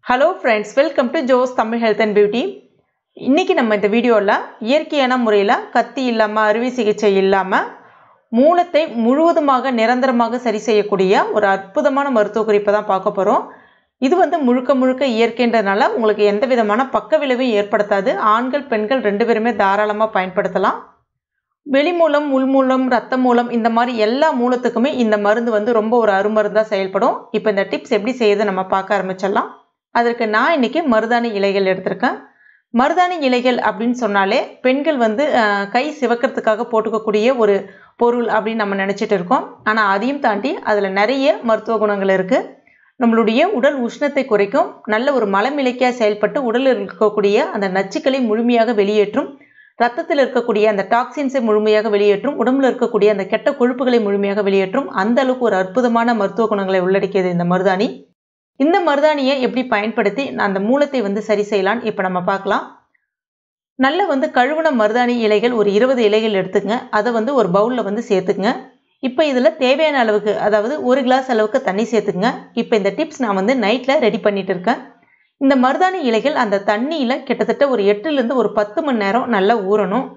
hello friends welcome to Jo's Tamil health and beauty இன்றைக்கி நம்ம இந்த வீடியோவில் இயற்கையான முறையில் கத்தி இல்லாமல் அறுவை சிகிச்சை இல்லாமல் மூலத்தை முழுவதுமாக நிரந்தரமாக சரி செய்யக்கூடிய ஒரு அற்புதமான மருத்துவ குறிப்பை தான் பார்க்க போகிறோம் இது வந்து முழுக்க முழுக்க இயற்கைன்றதுனால உங்களுக்கு எந்த விதமான பக்க விளைவும் ஏற்படுத்தாது ஆண்கள் பெண்கள் ரெண்டு பேருமே தாராளமாக பயன்படுத்தலாம் வெளி மூலம் உள் மூலம் ரத்த மூலம் இந்த மாதிரி எல்லா மூலத்துக்குமே இந்த மருந்து வந்து ரொம்ப ஒரு அருமருந்தாக செயல்படும் இப்போ இந்த டிப்ஸ் எப்படி செய்யுது நம்ம பார்க்க ஆரம்பிச்சிடலாம் அதற்கு நான் இன்னைக்கு மருதாணி இலைகள் எடுத்திருக்கேன் மருதாணி இலைகள் அப்படின்னு சொன்னாலே பெண்கள் வந்து அஹ், கை சிவக்கிறதுக்காக போட்டுக்கக்கூடிய ஒரு பொருள் அப்படின்னு நம்ம நினச்சிட்டு இருக்கோம் ஆனால் அதையும் தாண்டி அதில் நிறைய மருத்துவ குணங்கள் இருக்குது நம்மளுடைய உடல் உஷ்ணத்தை குறைக்கும் நல்ல ஒரு மலமிளைக்கியாக செயல்பட்டு உடலில் இருக்கக்கூடிய அந்த நச்சுக்களை முழுமையாக வெளியேற்றும் ரத்தத்தில் இருக்கக்கூடிய அந்த டாக்ஸின்ஸை முழுமையாக வெளியேற்றும் உடம்புல இருக்கக்கூடிய அந்த கெட்ட கொழுப்புகளை முழுமையாக வெளியேற்றும் அந்த அளவுக்கு ஒரு அற்புதமான மருத்துவ குணங்களை உள்ளடக்கியது இந்த மருதாணி இந்த மருதாணியை எப்படி பயன்படுத்தி அந்த மூலத்தை வந்து சரி செய்யலான்னு இப்போ நம்ம பார்க்கலாம் நல்ல வந்து கழுவுன மருதாணி இலைகள் ஒரு இருபது இலைகள் எடுத்துக்கங்க அதை வந்து ஒரு பவுலில் வந்து சேர்த்துக்குங்க இப்போ இதில் தேவையான அளவுக்கு அதாவது ஒரு கிளாஸ் அளவுக்கு தண்ணி சேர்த்துக்குங்க இப்போ இந்த டிப்ஸ் நான் வந்து நைட்டில் ரெடி பண்ணிட்டு இருக்கேன் இந்த மருதாணி இலைகள் அந்த தண்ணியில் கிட்டத்தட்ட ஒரு எட்டுலேருந்து ஒரு பத்து மணி நேரம் நல்லா ஊறணும்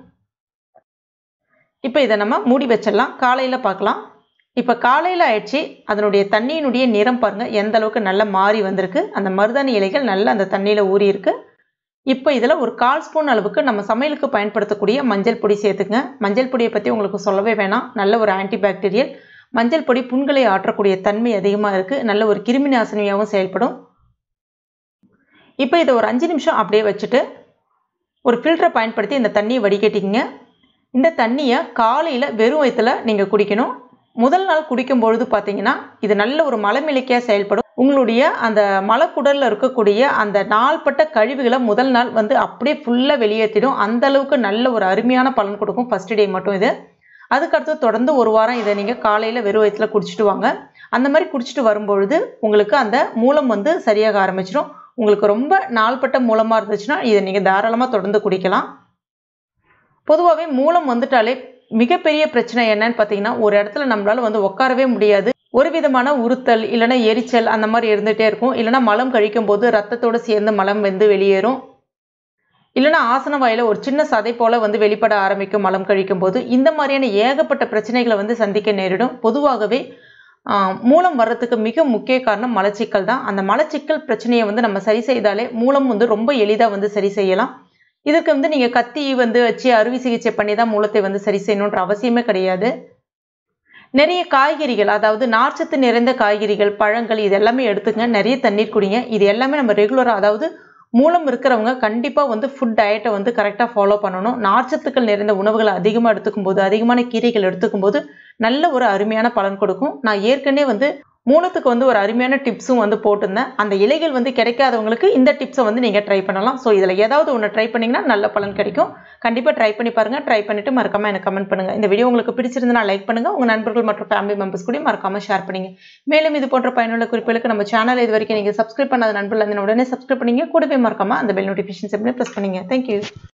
இப்போ இதை நம்ம மூடி வச்சிடலாம் காலையில் பார்க்கலாம் இப்போ காலையில் ஆயிடுச்சு அதனுடைய தண்ணியினுடைய நிறம் பாருங்கள் எந்த அளவுக்கு நல்லா மாறி வந்திருக்கு அந்த மருதாணி இலைகள் நல்லா அந்த தண்ணியில் ஊறி இருக்கு இப்போ இதில் ஒரு கால் ஸ்பூன் அளவுக்கு நம்ம சமையலுக்கு பயன்படுத்தக்கூடிய மஞ்சள் பொடி சேர்த்துக்குங்க மஞ்சள் பொடியை பற்றி உங்களுக்கு சொல்லவே வேணாம் நல்ல ஒரு ஆன்டிபாக்டீரியல் மஞ்சள் பொடி புண்களை ஆற்றக்கூடிய தன்மை அதிகமாக இருக்குது நல்ல ஒரு கிருமி நாசினியாகவும் செயல்படும் இப்போ இதை ஒரு அஞ்சு நிமிஷம் அப்படியே வச்சுட்டு ஒரு ஃபில்டரை பயன்படுத்தி இந்த தண்ணியை வடிகட்டிக்கிங்க இந்த தண்ணியை காலையில் வெறும் வயிற்றுல நீங்கள் குடிக்கணும் முதல் நாள் குடிக்கும் பொழுது பார்த்தீங்கன்னா இது நல்ல ஒரு மலமிளைக்கியாக செயல்படும் உங்களுடைய அந்த மலக்குடலில் இருக்கக்கூடிய அந்த நாள்பட்ட கழிவுகளை முதல் நாள் வந்து அப்படியே ஃபுல்லாக வெளியேற்றிடும் அந்த அளவுக்கு நல்ல ஒரு அருமையான பலன் கொடுக்கும் ஃபஸ்ட் டே மட்டும் இது அதுக்கடுத்து தொடர்ந்து ஒரு வாரம் இதை நீங்கள் காலையில் வெறும் வயிற்றுல குடிச்சிட்டு வாங்க அந்த மாதிரி குடிச்சிட்டு வரும்பொழுது உங்களுக்கு அந்த மூலம் வந்து சரியாக ஆரம்பிச்சிடும் உங்களுக்கு ரொம்ப நாள்பட்ட மூலமாக இருந்துச்சுன்னா இதை நீங்கள் தாராளமாக தொடர்ந்து குடிக்கலாம் பொதுவாகவே மூலம் வந்துட்டாலே மிகப்பெரிய பிரச்சனை என்னன்னு பார்த்தீங்கன்னா ஒரு இடத்துல நம்மளால வந்து உட்காரவே முடியாது ஒரு விதமான உறுத்தல் இல்லைன்னா எரிச்சல் அந்த மாதிரி இருந்துகிட்டே இருக்கும் இல்லைன்னா மலம் கழிக்கும் போது ரத்தத்தோடு சேர்ந்து மலம் வந்து வெளியேறும் இல்லைன்னா ஆசன வாயில ஒரு சின்ன சதை போல வந்து வெளிப்பட ஆரம்பிக்கும் மலம் கழிக்கும் போது இந்த மாதிரியான ஏகப்பட்ட பிரச்சனைகளை வந்து சந்திக்க நேரிடும் பொதுவாகவே ஆஹ், மூலம் வர்றதுக்கு மிக முக்கிய காரணம் மலச்சிக்கல் தான் அந்த மலச்சிக்கல் பிரச்சனையை வந்து நம்ம சரி செய்தாலே மூலம் வந்து ரொம்ப எளிதாக வந்து சரி செய்யலாம் இதுக்கு வந்து நீங்கள் கத்தி வந்து வச்சு அறுவை சிகிச்சை பண்ணி தான் மூலத்தை வந்து சரி செய்யணுன்ற அவசியமே கிடையாது நிறைய காய்கறிகள் அதாவது நார்ச்சத்து நிறைந்த காய்கறிகள் பழங்கள் இது எல்லாமே எடுத்துங்க நிறைய தண்ணீர் குடிங்க இது எல்லாமே நம்ம ரெகுலராக அதாவது மூலம் இருக்கிறவங்க கண்டிப்பாக வந்து ஃபுட் டயட்டை வந்து கரெக்டாக ஃபாலோ பண்ணணும் நார்ச்சத்துக்கள் நிறைந்த உணவுகளை அதிகமாக எடுத்துக்கும் போது அதிகமான கீரைகள் எடுத்துக்கும் போது நல்ல ஒரு அருமையான பலன் கொடுக்கும் நான் ஏற்கனவே வந்து மூலத்துக்கு வந்து ஒரு அருமையான டிப்ஸும் வந்து போட்டிருந்தேன் அந்த இலைகள் வந்து கிடைக்காதவங்களுக்கு இந்த டிப்ஸை வந்து நீங்கள் ட்ரை பண்ணலாம் ஸோ இதில் ஏதாவது ஒன்று ட்ரை பண்ணிங்கன்னா நல்ல பலன் கிடைக்கும் கண்டிப்பாக ட்ரை பண்ணி பாருங்கள் ட்ரை பண்ணிவிட்டு மறக்காமல் எனக்கு கமெண்ட் பண்ணுங்கள் இந்த வீடியோ உங்களுக்கு பிடிச்சிருந்தா லைக் பண்ணுங்கள் உங்கள் நண்பர்கள் மற்றும் ஃபேமிலி மெம்பர்ஸ் கூட மறக்காமல் ஷேர் பண்ணுங்க மேலும் இது போன்ற பயனுள்ள குறிப்புகளுக்கு நம்ம சேனல் இது வரைக்கும் நீங்கள் சப்ஸ்கிரைப் பண்ணாத நண்பர்கள் அந்த உடனே சப்ஸ்கிரைப் பண்ணீங்க கூடவே மறக்காமல் அந்த பெல் நோட்டிஃபிகேஷன் எப்படி ப்ரெஸ் பண்ணுங்க தேங்க்யூ